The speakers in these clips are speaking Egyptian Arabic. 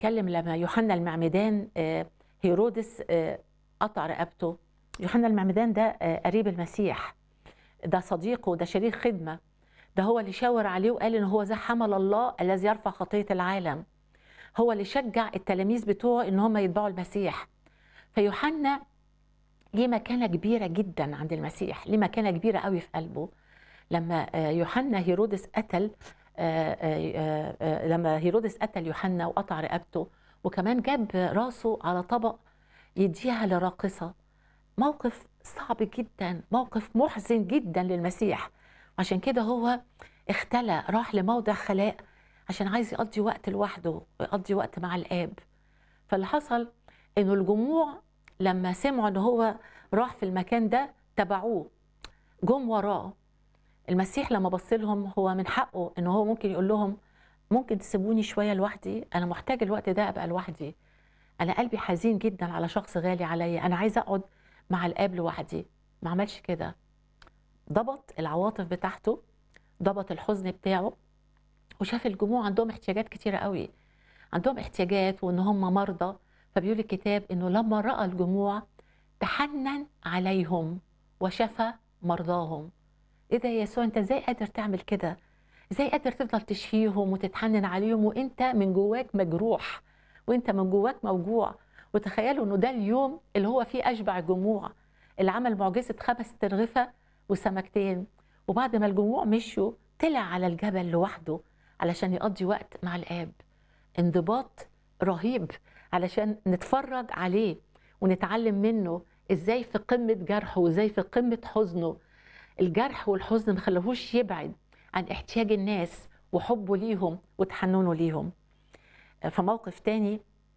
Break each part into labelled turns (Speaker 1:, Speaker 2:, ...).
Speaker 1: اتكلم لما يوحنا المعمدان آه، هيرودس آه، قطع رقبته يوحنا المعمدان ده آه، قريب المسيح ده صديقه ده شريك خدمة ده هو اللي شاور عليه وقال ان هو ذا حمل الله الذي يرفع خطية العالم هو اللي شجع التلاميذ بتوعه ان هم يتبعوا المسيح فيوحنا ليه مكانة كبيرة جدا عند المسيح ليه مكانة كبيرة قوي في قلبه لما آه، يوحنا هيرودس قتل آه، آه، آه، لما هيرودس قتل يوحنا وقطع رقبته وكمان جاب راسه على طبق يديها لراقصة موقف صعب جدا موقف محزن جدا للمسيح عشان كده هو اختلى راح لموضع خلاء عشان عايز يقضي وقت لوحده ويقضي وقت مع الآب فاللي حصل انه الجموع لما سمعوا ان هو راح في المكان ده تبعوه جم وراه المسيح لما بص لهم هو من حقه ان هو ممكن يقول لهم ممكن تسيبوني شويه لوحدي انا محتاج الوقت ده ابقى لوحدي انا قلبي حزين جدا على شخص غالي عليا انا عايزه اقعد مع الاب لوحدي ما عملش كده ضبط العواطف بتاعته ضبط الحزن بتاعه وشاف الجموع عندهم احتياجات كتيره قوي عندهم احتياجات وان هم مرضى فبيقول الكتاب انه لما راى الجموع تحنن عليهم وشفى مرضاهم ايه ده يا يسوع انت ازاي قادر تعمل كده ازاي قادر تفضل تشفيهم وتتحنن عليهم وانت من جواك مجروح وانت من جواك موجوع وتخيلوا انه ده اليوم اللي هو فيه اشبع الجموع اللي عمل معجزه خمس ترغفه وسمكتين وبعد ما الجموع مشوا طلع على الجبل لوحده علشان يقضي وقت مع الاب انضباط رهيب علشان نتفرج عليه ونتعلم منه ازاي في قمه جرحه وازاي في قمه حزنه الجرح والحزن ما خلوهوش يبعد عن احتياج الناس وحبه ليهم وتحننه ليهم فموقف تاني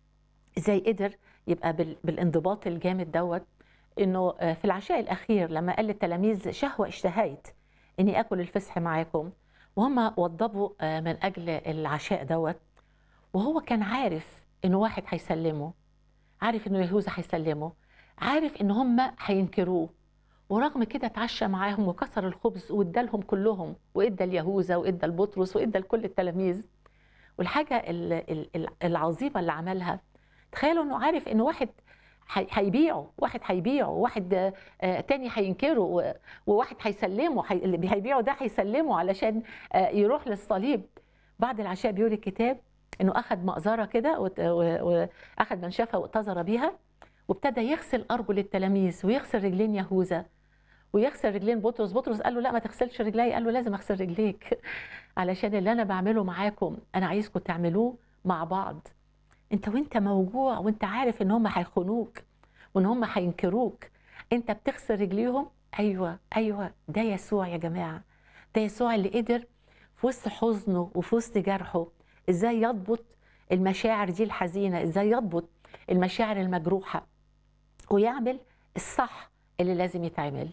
Speaker 1: ازاي قدر يبقى بال- بالانضباط الجامد دوت انه في العشاء الاخير لما قال للتلاميذ شهوه اشتهيت اني اكل الفسح معاكم وهم وضبوا من اجل العشاء دوت وهو كان عارف انه واحد هيسلمه عارف انه يهوذا هيسلمه عارف ان هم هينكروه ورغم كده اتعشى معاهم وكسر الخبز وادالهم كلهم وادى ليهوذا وادى لبطرس وادى لكل التلاميذ والحاجه ال- ال- ال- العظيمه اللي عملها تخيلوا انه عارف ان واحد هي- هيبيعه واحد هيبيعه واحد آه، آه، تاني هينكره و- وواحد هيسلمه هي- اللي هيبيعه ده هيسلمه علشان آه، يروح للصليب بعد العشاء بيقول الكتاب انه اخذ مأزرة كده وت- و- واخذ منشفه واتزر بيها وابتدى يغسل ارجل التلاميذ ويغسل رجلين يهوذا ويغسل رجلين بطرس بطرس قال له لا ما تغسلش رجلي قال له لازم اغسل رجليك علشان اللي انا بعمله معاكم انا عايزكم تعملوه مع بعض انت وانت موجوع وانت عارف ان هم هيخونوك وان هم هينكروك انت بتغسل رجليهم ايوه ايوه ده يسوع يا جماعه ده يسوع اللي قدر في وسط حزنه وفي وسط جرحه ازاي يضبط المشاعر دي الحزينه ازاي يضبط المشاعر المجروحه ويعمل الصح اللي لازم يتعمل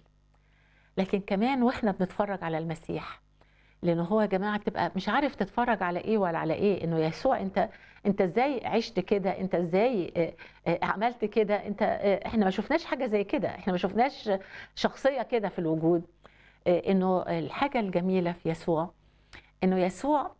Speaker 1: لكن كمان واحنا بنتفرج على المسيح لان هو يا جماعه تبقى مش عارف تتفرج على ايه ولا على ايه انه يسوع انت انت ازاي عشت كده انت ازاي آه، آه، عملت كده انت آه، احنا ما شفناش حاجه زي كده احنا ما شفناش شخصيه كده في الوجود آه، انه الحاجه الجميله في يسوع انه يسوع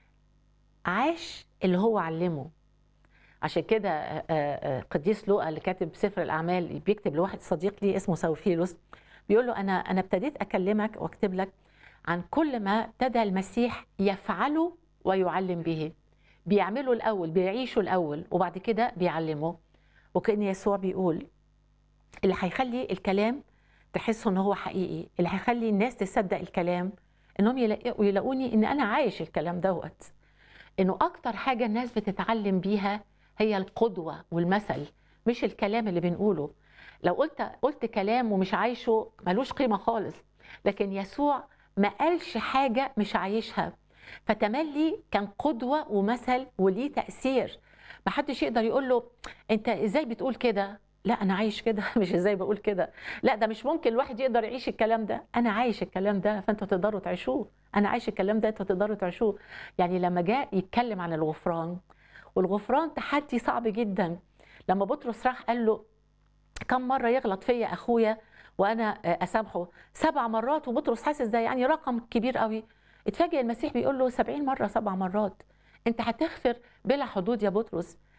Speaker 1: عاش اللي هو علمه عشان كده آه، آه، قديس لوقا اللي كاتب سفر الاعمال بيكتب لواحد صديق ليه اسمه سوفيلوس بيقول له انا انا ابتديت اكلمك واكتب لك عن كل ما ابتدى المسيح يفعله ويعلم به بيعمله الاول بيعيشه الاول وبعد كده بيعلمه وكان يسوع بيقول اللي هيخلي الكلام تحسوا ان هو حقيقي اللي هيخلي الناس تصدق الكلام انهم يلاقوا يلاقوني ان انا عايش الكلام دوت انه اكتر حاجه الناس بتتعلم بيها هي القدوه والمثل مش الكلام اللي بنقوله لو قلت قلت كلام ومش عايشه ملوش قيمه خالص لكن يسوع ما قالش حاجه مش عايشها فتملي كان قدوه ومثل وليه تاثير ما حدش يقدر يقول له انت ازاي بتقول كده لا انا عايش كده مش ازاي بقول كده لا ده مش ممكن الواحد يقدر يعيش الكلام ده انا عايش الكلام ده فانتوا تقدروا تعيشوه انا عايش الكلام ده انتوا تقدروا تعيشوه يعني لما جاء يتكلم عن الغفران والغفران تحدي صعب جدا لما بطرس راح قال له كم مره يغلط فيا اخويا وانا اسامحه سبع مرات وبطرس حاسس ده يعني رقم كبير قوي اتفاجئ المسيح بيقول له سبعين مره سبع مرات انت هتغفر بلا حدود يا بطرس